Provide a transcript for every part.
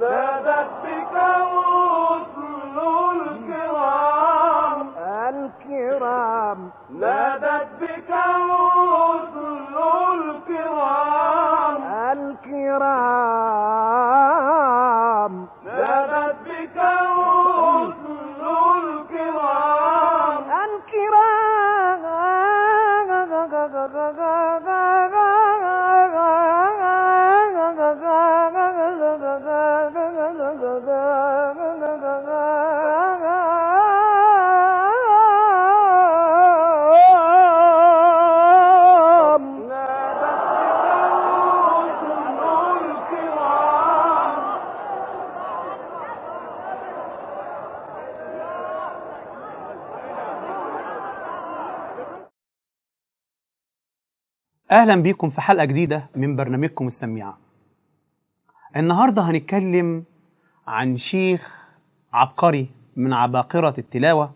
نادت بك رسل الكرام الكرام نادت بك رسل الكرام الكرام نادت بك رسل الكرام الكرام نادت بك رسل الكرام اهلا بيكم في حلقه جديده من برنامجكم السميعه النهارده هنتكلم عن شيخ عبقري من عباقره التلاوه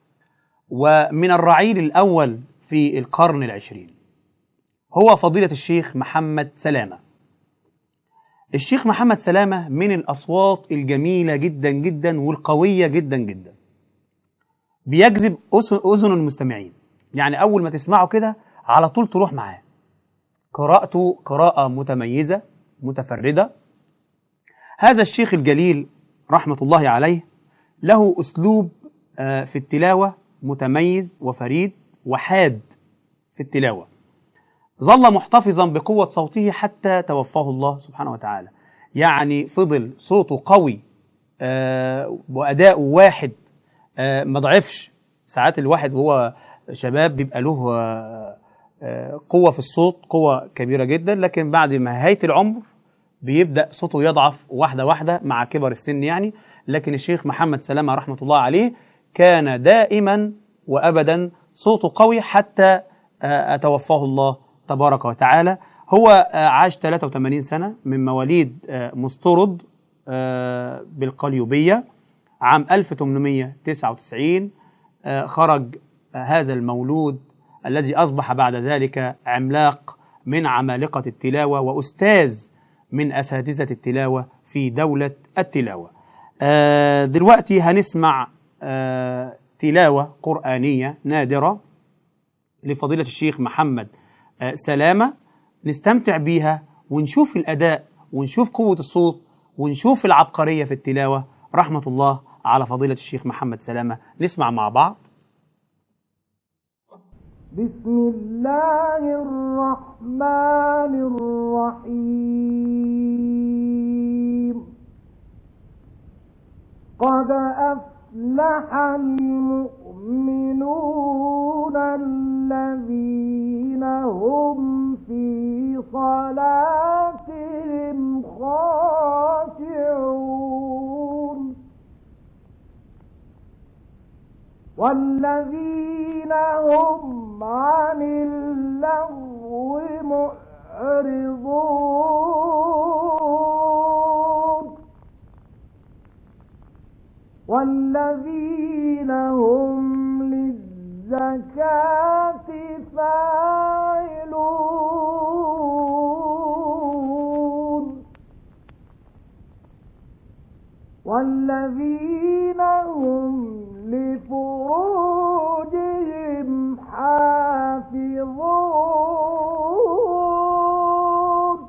ومن الرعيل الاول في القرن العشرين هو فضيله الشيخ محمد سلامه الشيخ محمد سلامه من الاصوات الجميله جدا جدا والقويه جدا جدا بيجذب أس- اذن المستمعين يعني اول ما تسمعه كده على طول تروح معاه قراءته قراءة متميزة متفردة هذا الشيخ الجليل رحمة الله عليه له أسلوب آه، في التلاوة متميز وفريد وحاد في التلاوة ظل محتفظا بقوة صوته حتى توفاه الله سبحانه وتعالى يعني فضل صوته قوي آه، وأداؤه واحد آه، ما ضعفش ساعات الواحد وهو شباب بيبقى له آه، آه، قوة في الصوت قوة كبيرة جدا لكن بعد نهاية العمر بيبدأ صوته يضعف واحدة واحدة مع كبر السن يعني لكن الشيخ محمد سلامة رحمة الله عليه كان دائما وأبدا صوته قوي حتى آه، توفاه الله تبارك وتعالى هو آه، عاش 83 سنة من مواليد آه، مسترد آه، بالقليوبية عام 1899 آه، خرج آه، هذا المولود الذي أصبح بعد ذلك عملاق من عمالقة التلاوة وأستاذ من أساتذة التلاوة في دولة التلاوة آه، دلوقتي هنسمع آه، تلاوة قرآنية نادرة لفضيلة الشيخ محمد آه، سلامة نستمتع بيها ونشوف الأداء ونشوف قوة الصوت ونشوف العبقرية في التلاوة رحمة الله على فضيلة الشيخ محمد سلامة نسمع مع بعض بسم الله الرحمن الرحيم قد أفلح المؤمنون الذين هم في صلاتهم خاشعون والذين هم عن اللغو معرضون والذين هم للزكاة فاعلون والذين هم لفروجهم حافظون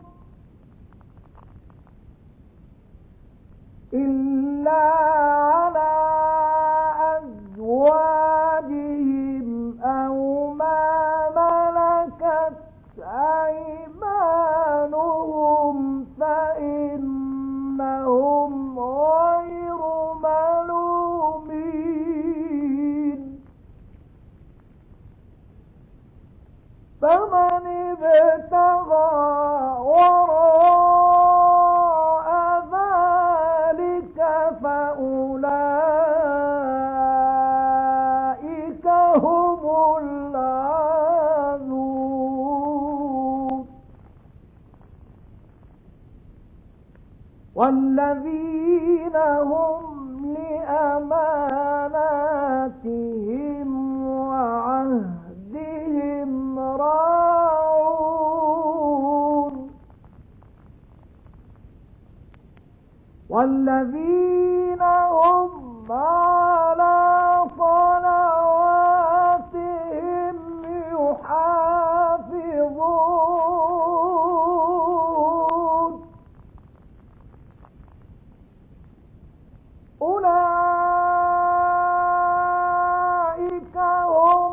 إلا على أزواجهم أو ما ملكت أيمانهم فإنهم غير ملومين فمن ابتغى وراء ذلك فأولئك هم العادون والذين هم لأماناتهم وعهدهم راعون والذين هم على صلواتهم يحافظون أولئك هم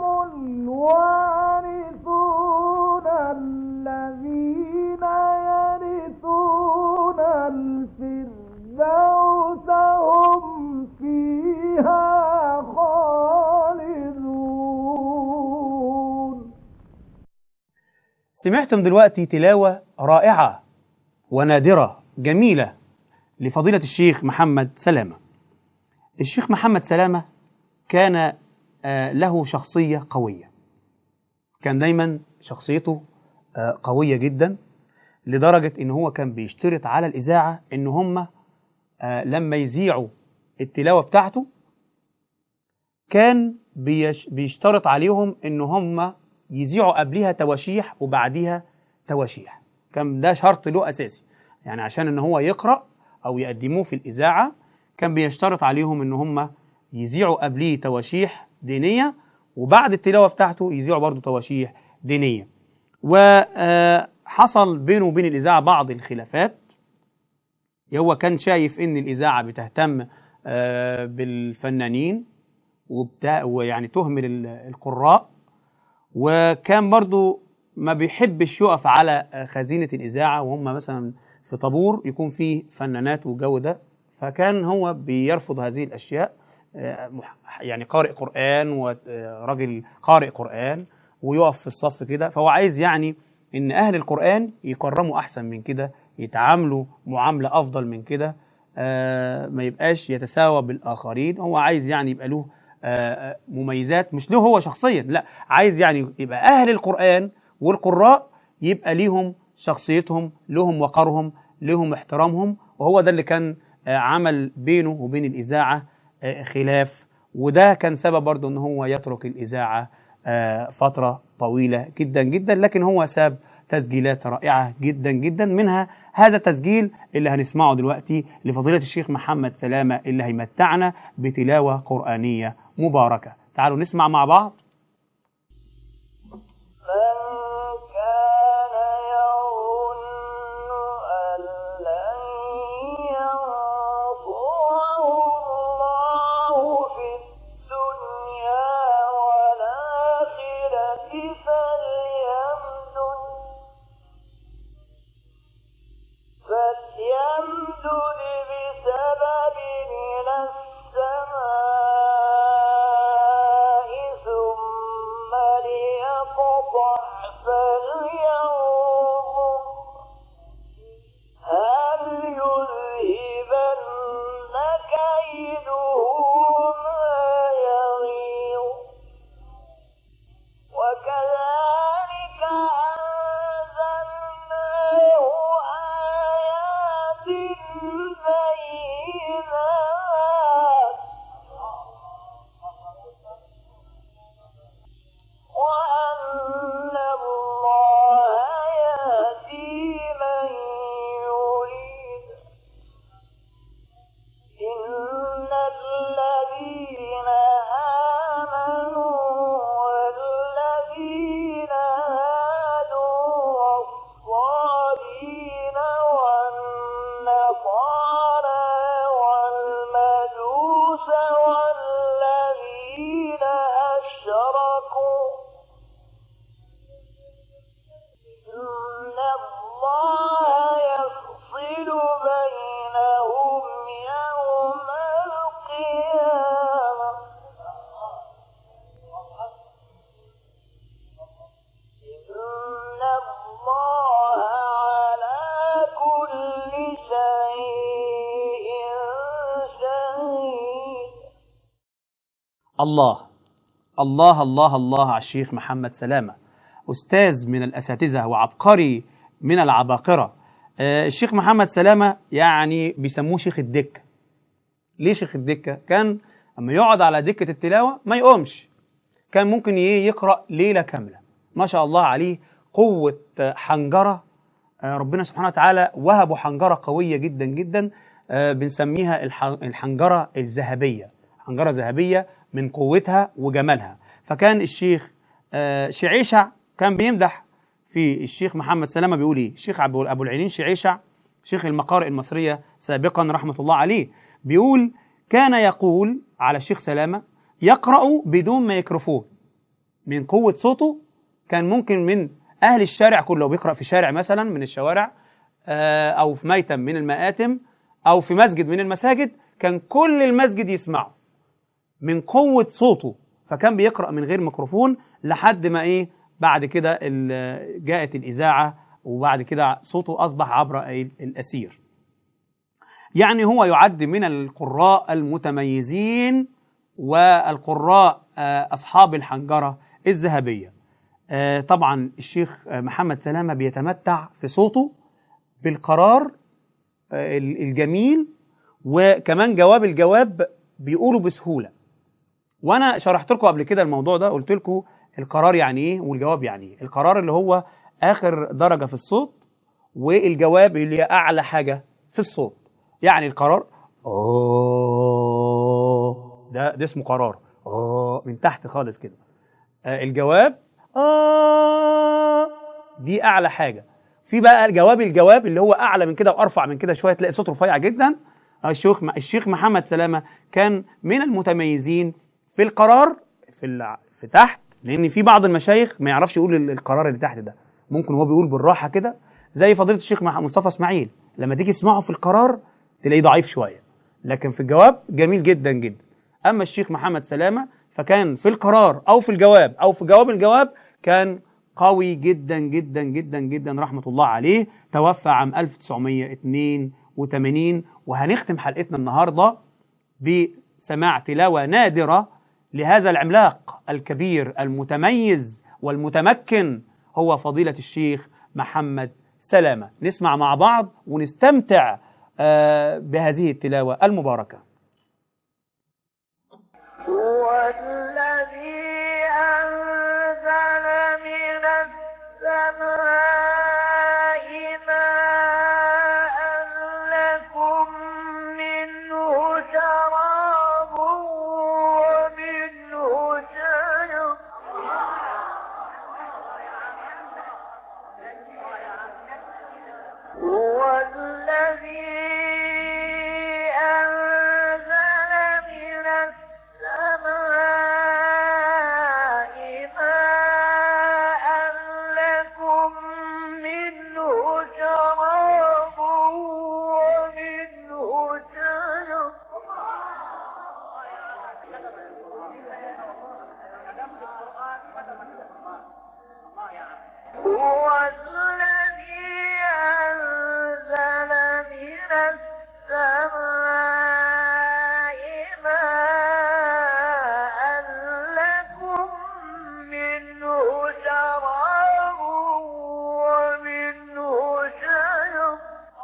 الوارثون الذين يرثون الفردوس هم فيها خالدون سمعتم دلوقتي تلاوة رائعة ونادرة جميلة لفضيلة الشيخ محمد سلامة الشيخ محمد سلامة كان آه، له شخصية قوية كان دايما شخصيته آه، قوية جدا لدرجة ان هو كان بيشترط على الإذاعة ان هم آه، لما يذيعوا التلاوة بتاعته كان بيش بيشترط عليهم ان هم يذيعوا قبلها تواشيح وبعديها تواشيح كان ده شرط له اساسي يعني عشان ان هو يقرا او يقدموه في الاذاعه كان بيشترط عليهم ان هم يذيعوا قبليه تواشيح دينيه وبعد التلاوه بتاعته يذيعوا برضه تواشيح دينيه وحصل بينه وبين الاذاعه بعض الخلافات هو كان شايف ان الاذاعه بتهتم آه، بالفنانين وبتاع ويعني تهمل ال- القراء وكان برضو ما بيحبش يقف على آه، خزينة الإذاعة وهم مثلا في طابور يكون فيه فنانات والجو ده فكان هو بيرفض هذه الأشياء آه، مح- يعني قارئ قرآن وراجل قارئ قرآن ويقف في الصف كده فهو عايز يعني إن أهل القرآن يكرموا أحسن من كده يتعاملوا معاملة أفضل من كده آه، ما يبقاش يتساوى بالآخرين هو عايز يعني يبقى له آه، آه، مميزات مش له هو شخصيا لا عايز يعني يبقى أهل القرآن والقراء يبقى ليهم شخصيتهم لهم وقرهم لهم احترامهم وهو ده اللي كان آه، عمل بينه وبين الإذاعة آه، خلاف وده كان سبب برضه ان هو يترك الإذاعة آه، فترة طويلة جدا جدا لكن هو ساب تسجيلات رائعة جدا جدا منها هذا التسجيل اللي هنسمعه دلوقتي لفضيلة الشيخ محمد سلامة اللي هيمتعنا بتلاوة قرآنية مباركة تعالوا نسمع مع بعض من كان يظن أن لن ينصره الله في الدنيا والآخرة فليمدد فليمدد بسبب إلى السماء ثم ليقطع فلينظر هل يذهبن كيده ما يغيظ وكذلك أنزلناه آيات بينات وأن الله يهدي من يريد إن الذين آمنوا والذين هادوا والصابين والنصارى والمجوس والذين أشركوا إن الله يفصل بينهم يوم القيامة إن الله على كل شيء شهيد الله الله الله الله على الشيخ محمد سلامة أستاذ من الأساتذة وعبقري من العباقرة آه، الشيخ محمد سلامة يعني بيسموه شيخ الدكة ليه شيخ الدكة؟ كان أما يقعد على دكة التلاوة ما يقومش كان ممكن ي- يقرأ ليلة كاملة ما شاء الله عليه قوة آه، حنجرة آه، ربنا سبحانه وتعالى وهبه حنجرة قوية جدا جدا آه، بنسميها الح- الحنجرة الذهبية حنجرة ذهبية من قوتها وجمالها فكان الشيخ آه، شعيشع كان بيمدح في الشيخ محمد سلامة بيقول ايه الشيخ أبو أبو العينين شعيشع شيخ المقارئ المصرية سابقا رحمة الله عليه بيقول كان يقول على الشيخ سلامة يقرأ بدون ميكروفون من قوة صوته كان ممكن من أهل الشارع كله بيقرأ في شارع مثلا من الشوارع آه، أو في ميتم من المآتم أو في مسجد من المساجد كان كل المسجد يسمعه من قوة صوته فكان بيقرأ من غير ميكروفون لحد ما إيه بعد كده ال- جاءت الإذاعة وبعد كده صوته أصبح عبر إيه؟ الأسير يعني هو يعد من القراء المتميزين والقراء آه، أصحاب الحنجرة الذهبية آه، طبعا الشيخ آه، محمد سلامة بيتمتع في صوته بالقرار آه، ال- الجميل وكمان جواب الجواب بيقوله بسهولة وانا شرحت لكم قبل كده الموضوع ده قلت لكم القرار يعني ايه والجواب يعني ايه القرار اللي هو اخر درجة في الصوت والجواب اللي هي اعلى حاجة في الصوت يعني القرار أوه ده ده اسمه قرار أوه من تحت خالص كده آه، الجواب آه دي أعلى حاجة في بقى الجواب الجواب اللي هو أعلى من كده وأرفع من كده شوية تلاقي صوته رفيع جدا آه، الشيخ الشيخ محمد سلامة كان من المتميزين في القرار في الع- في تحت لأن في بعض المشايخ ما يعرفش يقول ال- القرار اللي تحت ده ممكن هو بيقول بالراحة كده زي فضيلة الشيخ مح- مصطفى إسماعيل لما تيجي تسمعه في القرار تلاقيه ضعيف شوية لكن في الجواب جميل جدا جدا اما الشيخ محمد سلامه فكان في القرار او في الجواب او في جواب الجواب كان قوي جدا جدا جدا جدا رحمه الله عليه توفى عام 1982 وهنختم حلقتنا النهارده بسماع تلاوه نادره لهذا العملاق الكبير المتميز والمتمكن هو فضيله الشيخ محمد سلامه نسمع مع بعض ونستمتع آه، بهذه التلاوه المباركه هو الذي أنزل من السماء ماء لكم منه شراب ومنه شجر هو الذي أنزل من السماء ماء لكم منه شراب ومنه شجر هو الذي أنزل من السماء ماء لكم منه شراب ومنه شجر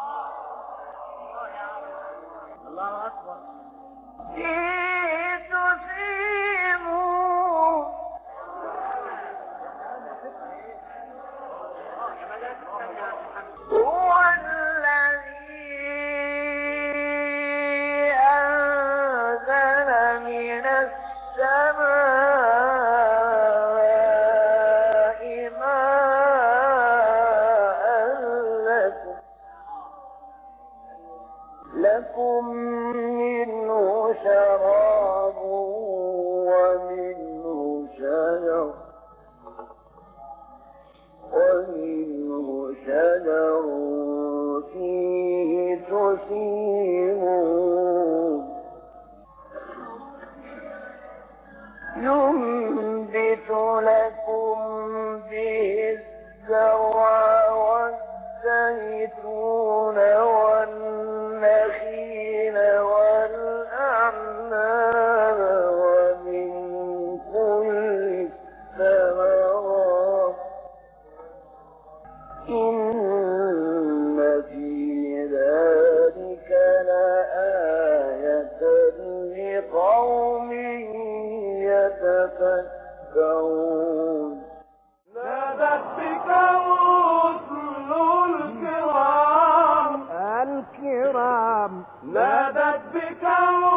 الله أكبر فيه تسيمون هو الذي أنزل من السماء ماء لكم لكم منه شراب ومنه شجر ومنه شجر فيه تسيمون ينبت لكم به الزرع والزيتون والنخيل والأعناب ومن كل الثمرات إن في ذلك لآية لقوم يتفكرون نادت بك الرسل الكرام الكرام ربك